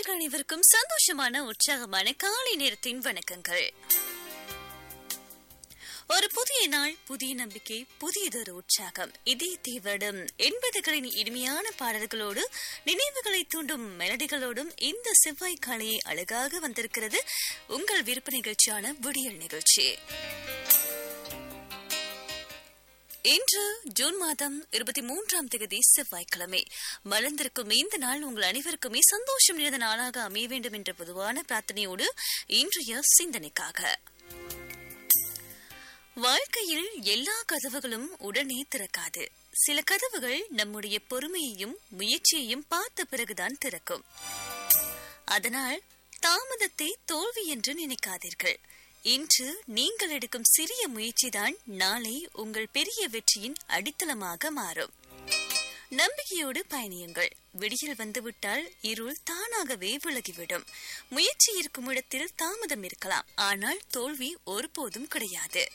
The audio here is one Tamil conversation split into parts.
நேர்கள் அனைவருக்கும் சந்தோஷமான உற்சாகமான காலை நேரத்தின் வணக்கங்கள் ஒரு புதிய நாள் புதிய நம்பிக்கை புதியதொரு உற்சாகம் இதே தேவடும் எண்பதுகளின் இனிமையான பாடல்களோடு நினைவுகளை தூண்டும் மெலடிகளோடும் இந்த செவ்வாய் காலையை அழகாக வந்திருக்கிறது உங்கள் விருப்ப நிகழ்ச்சியான விடியல் நிகழ்ச்சி இன்று ஜூன் மாதம் இருபத்தி மூன்றாம் தேதி செவ்வாய்க்கிழமை மலர்ந்திருக்கும் இந்த நாள் உங்கள் அனைவருக்குமே சந்தோஷம் நிறைந்த நாளாக அமைய வேண்டும் என்ற பொதுவான பிரார்த்தனையோடு இன்றைய சிந்தனைக்காக வாழ்க்கையில் எல்லா கதவுகளும் உடனே திறக்காது சில கதவுகள் நம்முடைய பொறுமையையும் முயற்சியையும் பார்த்த பிறகுதான் திறக்கும் அதனால் தாமதத்தை தோல்வி என்று நினைக்காதீர்கள் இன்று நீங்கள் எடுக்கும் சிறிய முயற்சிதான் நாளை உங்கள் பெரிய வெற்றியின் அடித்தளமாக மாறும் நம்பிக்கையோடு பயணியுங்கள் விடியல் வந்துவிட்டால் இருள் தானாகவே விலகிவிடும் முயற்சி இருக்கும் இடத்தில் தாமதம் இருக்கலாம் ஆனால் தோல்வி ஒருபோதும் கிடையாது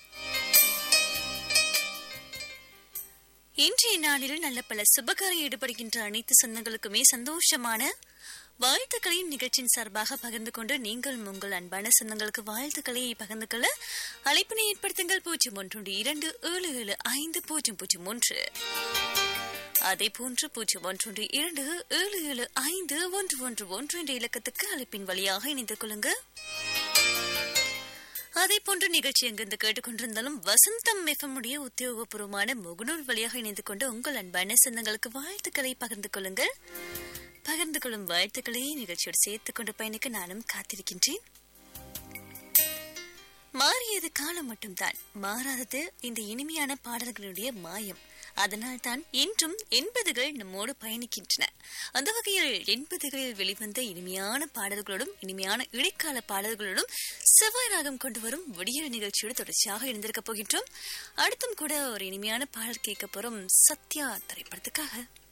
இன்றைய நாளில் நல்ல பல சுபகாரம் ஈடுபடுகின்ற அனைத்து சொந்தங்களுக்குமே சந்தோஷமான வாழ்த்துக்களையும் நிகழ்ச்சியின் சார்பாக பகிர்ந்து கொண்டு நீங்கள் உங்கள் அன்பான சொந்தங்களுக்கு வாழ்த்துக்களை பகிர்ந்து கொள்ள அழைப்பினை ஏற்படுத்துங்கள் பூஜ்ஜியம் ஒன்று இரண்டு ஏழு ஏழு ஐந்து பூஜ்ஜியம் பூஜ்ஜியம் ஒன்று அதே போன்று பூஜ்ஜியம் ஒன்று இரண்டு ஏழு ஏழு ஐந்து ஒன்று ஒன்று ஒன்று என்ற இலக்கத்துக்கு அழைப்பின் வழியாக இணைந்து கொள்ளுங்க அதே போன்ற நிகழ்ச்சி எங்கிருந்து கேட்டுக்கொண்டிருந்தாலும் வசந்தம் எஃப்எம் உடைய உத்தியோகபூர்வமான முகநூல் வழியாக இணைந்து கொண்டு உங்கள் அன்பான சொந்தங்களுக்கு வாழ்த்துக்களை பகிர்ந்து கொள்ளுங்கள் பகிர்ந்து கொள்ளும் வாழ்த்துக்களை நிகழ்ச்சியோடு சேர்த்துக் கொண்டு பயணிக்க நானும் காத்திருக்கின்றேன் மாறியது காலம் மட்டும்தான் மாறாதது இந்த இனிமையான பாடல்களுடைய மாயம் அதனால் தான் இன்றும் எண்பதுகள் நம்மோடு பயணிக்கின்றன அந்த வகையில் எண்பதுகளில் வெளிவந்த இனிமையான பாடல்களோடும் இனிமையான இடைக்கால பாடல்களோடும் செவ்வாய் ராகம் கொண்டு வரும் விடியல் நிகழ்ச்சியோடு தொடர்ச்சியாக இணைந்திருக்க போகின்றோம் அடுத்தும் கூட ஒரு இனிமையான பாடல் கேட்க போறோம் சத்யா திரைப்படத்துக்காக